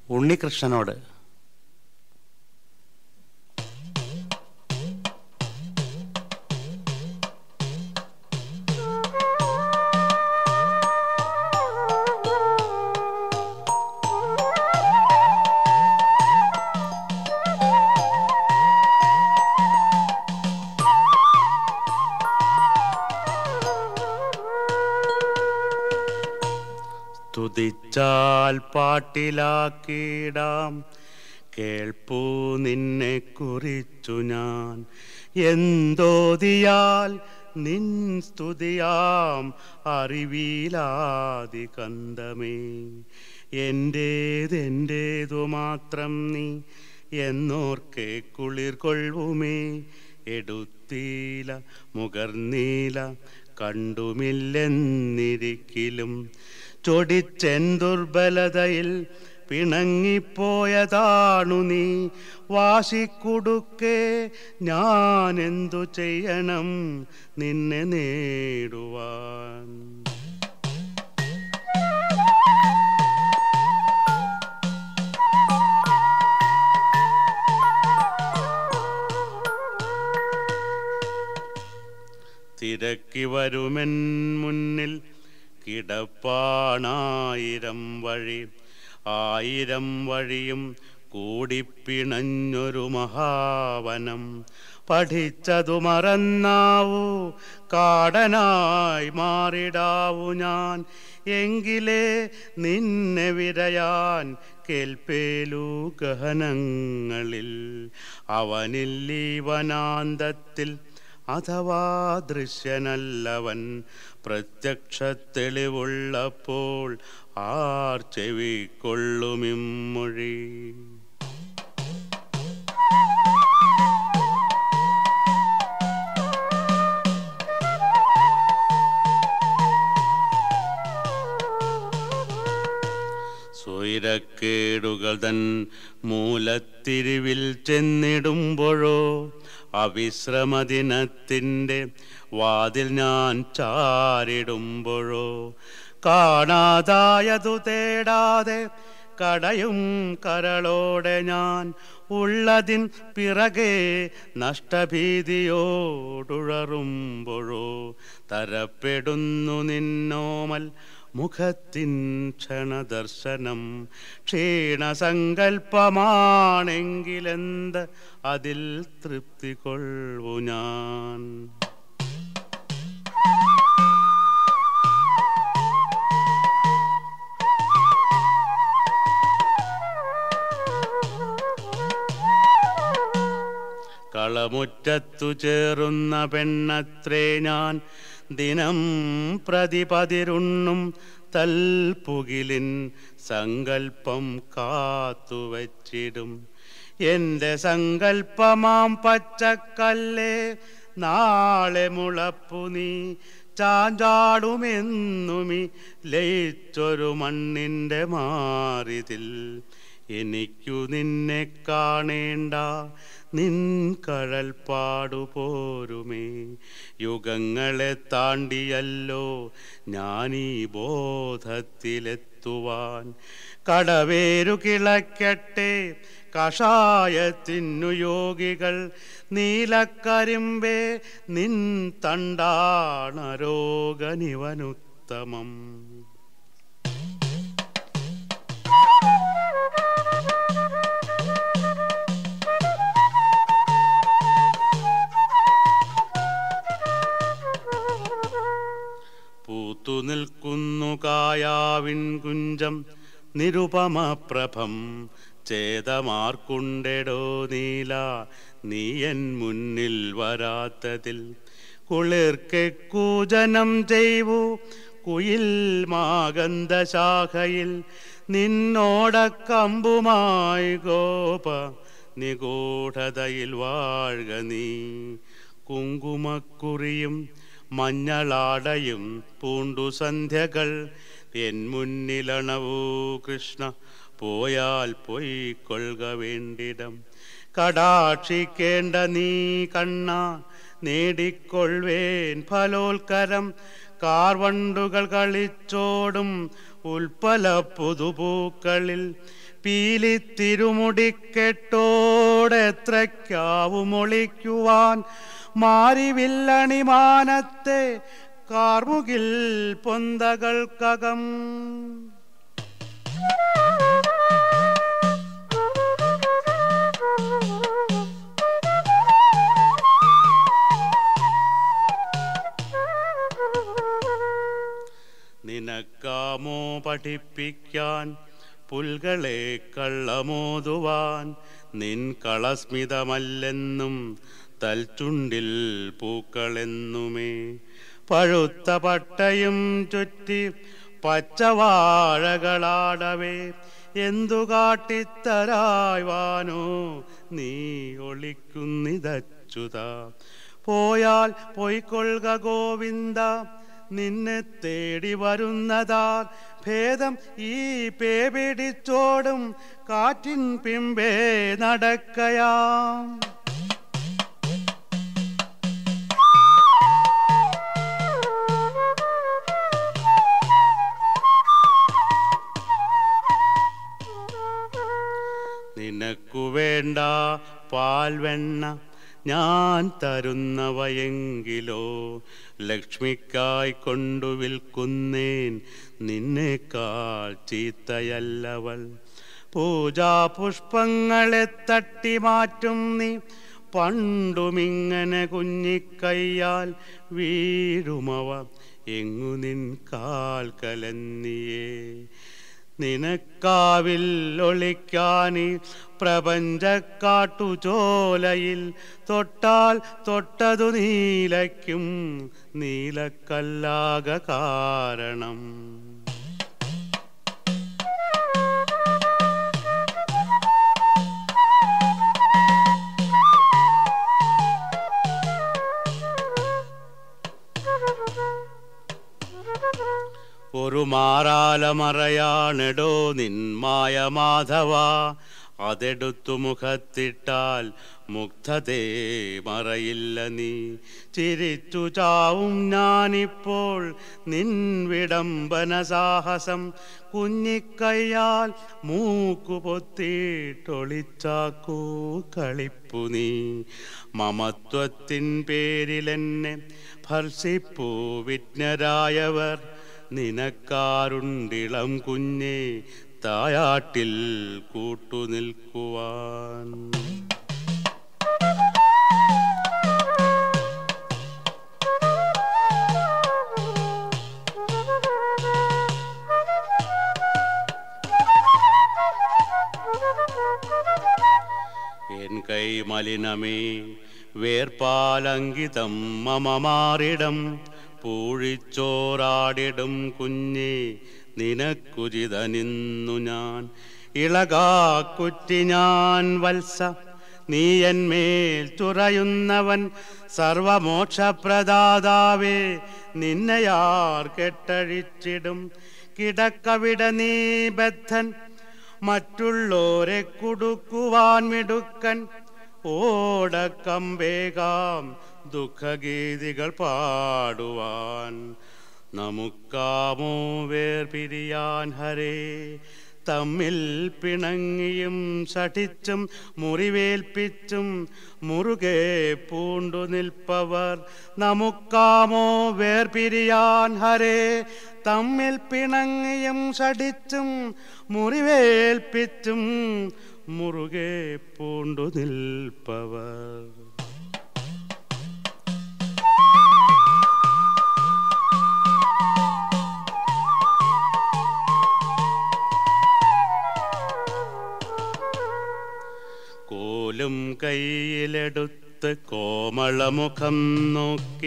ഉണ്ണികൃഷ്ണനോട് സ്തുതിച്ചാൽ പാട്ടിലാക്കിടാം കേൾപ്പൂ നിന്നെ കുറിച്ചു ഞാൻ എന്തോതിയാൽ നിൻ സ്തുതിയാം അറിവിലാതി കന്തമേ എൻ്റേതെൻ്റേതു മാത്രം നീ എന്നോർക്കെ കുളിർ കൊള്ളുമേ എടുത്തീല മുകർന്നീല കണ്ടുമില്ലെന്നിരിക്കിലും ചൊടിച്ചെൻ ദുർബലതയിൽ പിണങ്ങിപ്പോയതാണു നീ വാശിക്കുടുക്കെ ഞാൻ എന്തു ചെയ്യണം നിന്നെ നേടുവാൻ തിരക്കി വരുമെൻ മുന്നിൽ കിടപ്പാണായിരം വഴി ആയിരം വഴിയും കൂടിപ്പിണഞ്ഞൊരു മഹാവനം പഠിച്ചതു മറന്നാവൂ കാടനായി മാറിടാവൂ ഞാൻ എങ്കിലേ നിന്നെ വിരയാൻ കേൾപ്പേലു ഗഹനങ്ങളിൽ അവനില്ലീ വനാന്തത്തിൽ അഥവാ ദൃശ്യനല്ലവൻ പ്രത്യക്ഷ തെളിവുള്ളപ്പോൾ ആർ ചെവിക്കൊള്ളുമിമ്മൊഴി സ്വൈരക്കേടുകൾ തൻ മൂലത്തിരിവിൽ ചെന്നിടുമ്പോഴോ അവിശ്രമദിനത്തിൻ്റെ വാതിൽ ഞാൻ ചാരിടുമ്പോഴോ കാണാതായതു തേടാതെ കടയും കരളോടെ ഞാൻ ഉള്ളതിൻ പിറകെ നഷ്ടഭീതിയോടുഴറുമ്പോഴോ തരപ്പെടുന്നു നിന്നോമൽ മുഖത്തിൻ ക്ഷണദർശനം ക്ഷീണസങ്കൽപ്പമാണെങ്കിലെന്ത് അതിൽ തൃപ്തി കൊള്ളു ഞാൻ കളമുറ്റത്തു ചേറുന്ന പെണ്ണത്രേ ഞാൻ ദിനം പ്രതിപതിരുണ്ണും തൽപുകിലിൻ സങ്കൽപ്പം കാത്തുവച്ചിടും എൻ്റെ സങ്കൽപ്പമാം പച്ചക്കല്ലേ നാളെ മുളപ്പു നീ ചാഞ്ചാടുമെന്നുമി ലയിച്ചൊരു മണ്ണിൻ്റെ മാറിതിൽ എനിക്കു നിന്നെ കാണേണ്ട നിൻ കഴൽ പാടുപോരുമേ യുഗങ്ങളെ താണ്ടിയല്ലോ ഞാനീ ബോധത്തിലെത്തുവാൻ കടവേരു കിളക്കട്ടെ കഷായത്തിനു യോഗികൾ നീലക്കരിമ്പേ നിൻ തണ്ടാണരോഗനിവനുത്തമം പൂത്തു നിൽക്കുന്നു കായാവിൻ കുഞ്ചം നിരുപമപ്രഭം ചേതമാർക്കുണ്ടെടോ നീല നീയൻ മുന്നിൽ വരാത്തതിൽ കുളിർക്കെ കൂജനം ചെയ്വു കുയിൽ മാഗന്ധശാഖയിൽ നിന്നോടക്കമ്പുമായി ഗോപ നിഗൂഢതയിൽ വാഴ്ക നീ കുങ്കുമക്കുറിയും മഞ്ഞളാടയും പൂണ്ടു സന്ധ്യകൾ എൻ മുന്നിലണവൂ കൃഷ്ണ പോയാൽ പൊയ്ക്കൊള്ളുക വേണ്ടിടം കടാക്ഷിക്കേണ്ട നീ കണ്ണ നേടിക്കൊള്ളുവേൻ ഫലോൽക്കരം കാർവണ്ടുകൾ കളിച്ചോടും ഉൽപ്പല പുതുപൂക്കളിൽ പീലിത്തിരുമുടിക്കെട്ടോടെത്രയ്ക്കാവുമൊളിക്കുവാൻ മാരിവില്ലണിമാനത്തെ കാർമുകിൽ പൊന്തകൾക്കകം നിനക്കാമോ പഠിപ്പിക്കാൻ പുൽകളെ കള്ളമോതുവാൻ നിൻ കളസ്മിതമല്ലെന്നും തൽച്ചുണ്ടിൽ പൂക്കളെന്നുമേ പഴുത്ത പട്ടയും ചുറ്റി പച്ചവാഴകളാടവേ എന്തു കാട്ടിത്തരായ്വാനോ നീ ഒളിക്കുന്നിതച്ചുത പോയാൽ പൊയ്ക്കൊള്ളുക ഗോവിന്ദ നിന്നെ തേടി വരുന്നതാർ ഭേദം ഈ പേ പിടിച്ചോടും കാറ്റിൻ പിമ്പേ നടക്കയാം നിനക്കു വേണ്ട പാൽവെണ്ണ ഞാൻ തരുന്നവയെങ്കിലോ ലക്ഷ്മിക്കായി കൊണ്ടു വിൽക്കുന്നേൻ നിന്നേക്കാൾ ചീത്തയല്ലവൾ പൂജാപുഷ്പങ്ങളെ തട്ടി മാറ്റും നീ പണ്ടുമിങ്ങനെ കുഞ്ഞിക്കയ്യാൽ വീഴുമവ എങ്ങു നിൻ കാൽ കലന്നിയേ നിനക്കാവിൽ ഒളിക്കാനി പ്രപഞ്ചക്കാട്ടുചോലയിൽ തൊട്ടാൽ തൊട്ടതു നീലയ്ക്കും നീലക്കല്ലാക കാരണം ഒരു മാറാലമറയാണെടോ നിന്മായ മാധവ അതെടുത്തു മുഖത്തിട്ടാൽ മുഗ്ധതേ മറയില്ല നീ ചിരിച്ചു ചാവും ഞാനിപ്പോൾ നിൻ വിടംബന സാഹസം കുഞ്ഞിക്കയ്യാൽ മൂക്കു പൊത്തിയിട്ടൊളിച്ചാക്കൂ കളിപ്പു നീ മമത്വത്തിൻ പേരിലെന്നെ ഭർഷിപ്പൂ വിജ്ഞരായവർ നിനക്കാരുണ്ടിളം കുഞ്ഞെ തായാട്ടിൽ കൂട്ടുനിൽക്കുവാൻ എൻ കൈ മലിനമേ വേർപാലങ്കിതം മമ മാറിടം പൂഴിച്ചോറാടിടും കുഞ്ഞെ നിനക്കുചിതനിന്നു ഞാൻ ഇളകാക്കുറ്റി ഞാൻ വത്സ നീ എന്മേൽ തുറയുന്നവൻ സർവമോക്ഷപ്രദാതാവേ നിന്നെയാർ കെട്ടഴിച്ചിടും കിടക്കവിട നീ ബദ്ധൻ മറ്റുള്ളോരെ കുടുക്കുവാൻ മിടുക്കൻ ഓടക്കമ്പേകാം ദുഃഖഗീതികൾ പാടുവാൻ നമുക്കാമോ വേർപിരിയാൻ ഹരേ തമ്മിൽ പിണങ്ങിയും ശഠിച്ചും മുറിവേൽപ്പിച്ചും മുറുകെ പൂണ്ടു നിൽപ്പവർ നമുക്കാമോ വേർപിരിയാൻ ഹരേ തമ്മിൽ പിണങ്ങിയും ശഠിച്ചും മുറിവേൽപ്പിച്ചും മുറുകെ പൂണ്ടു നിൽപ്പവർ കോലും കയ്യിലെടുത്ത് കോമളമുഖം നോക്കി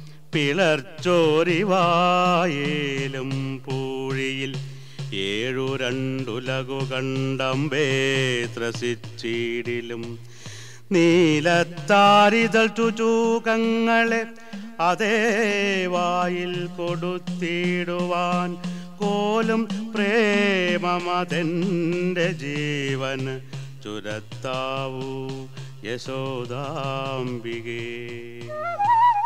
പിളർച്ചോരിവായേലും പൂഴിയിൽ ഏഴു രണ്ടുലകു കണ്ടമ്പേ ത്രസിച്ചീടിലും നീലത്താരിതൾ ചുചൂകങ്ങളെ അതേ വായിൽ കൊടുത്തിടുവാൻ കോലും പ്രേമമതെൻ്റെ ജീവന് ചുരത്താവൂ യശോദാംബികേ